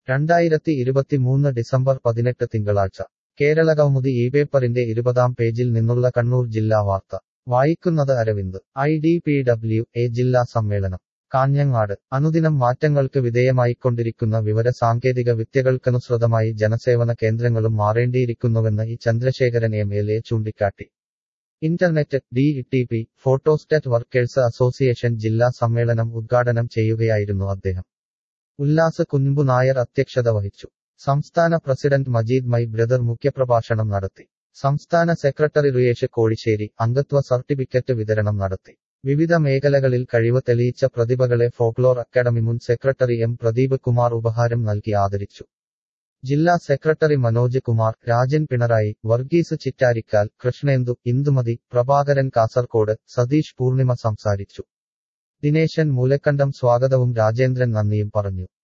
രണ്ടായിരത്തി ഇരുപത്തിമൂന്ന് ഡിസംബർ പതിനെട്ട് തിങ്കളാഴ്ച കേരളകൗമുദി ഈ പേപ്പറിന്റെ ഇരുപതാം പേജിൽ നിന്നുള്ള കണ്ണൂർ ജില്ലാ വാർത്ത വായിക്കുന്നത് Aravind I D P W A ജില്ലാ സമ്മേളനം കാഞ്ഞങ്ങാട് അനുദിനം മാറ്റങ്ങൾക്ക് വിധേയമായിക്കൊണ്ടിരിക്കുന്ന വിവര സാങ്കേതിക വിദ്യകൾക്കനുസൃതമായി ജനസേവന കേന്ദ്രങ്ങളും മാറേണ്ടിയിരിക്കുന്നുവെന്ന് E Chandrasekharan M L A ചൂണ്ടിക്കാട്ടി internet D T P photostat workers association ജില്ലാ സമ്മേളനം ഉദ്ഘാടനം ചെയ്യുകയായിരുന്നു അദ്ദേഹം ഉല്ലാസ് കുഞ്ഞുമ്പു നായർ അധ്യക്ഷത വഹിച്ചു സംസ്ഥാന പ്രസിഡന്റ് മജീദ് മൈ ബ്രദർ മുഖ്യപ്രഭാഷണം നടത്തി സംസ്ഥാന സെക്രട്ടറി റുയേഷ് കോഴിശ്ശേരി അംഗത്വ സർട്ടിഫിക്കറ്റ് വിതരണം നടത്തി വിവിധ മേഖലകളിൽ കഴിവ് തെളിയിച്ച പ്രതിഭകളെ ഫോക്ലോർ അക്കാദമി മുൻ സെക്രട്ടറി എം പ്രദീപ് കുമാർ ഉപഹാരം നൽകി ആദരിച്ചു ജില്ലാ സെക്രട്ടറി മനോജ് കുമാർ രാജൻ പിണറായി വർഗീസ് ചിറ്റാരിക്കാൽ കൃഷ്ണേന്ദു ഇന്ദുമതി പ്രഭാകരൻ കാസർകോട് സതീഷ് പൂർണിമ സംസാരിച്ചു ദിനേശൻ മൂലക്കണ്ടം സ്വാഗതവും രാജേന്ദ്രൻ നന്ദിയും പറഞ്ഞു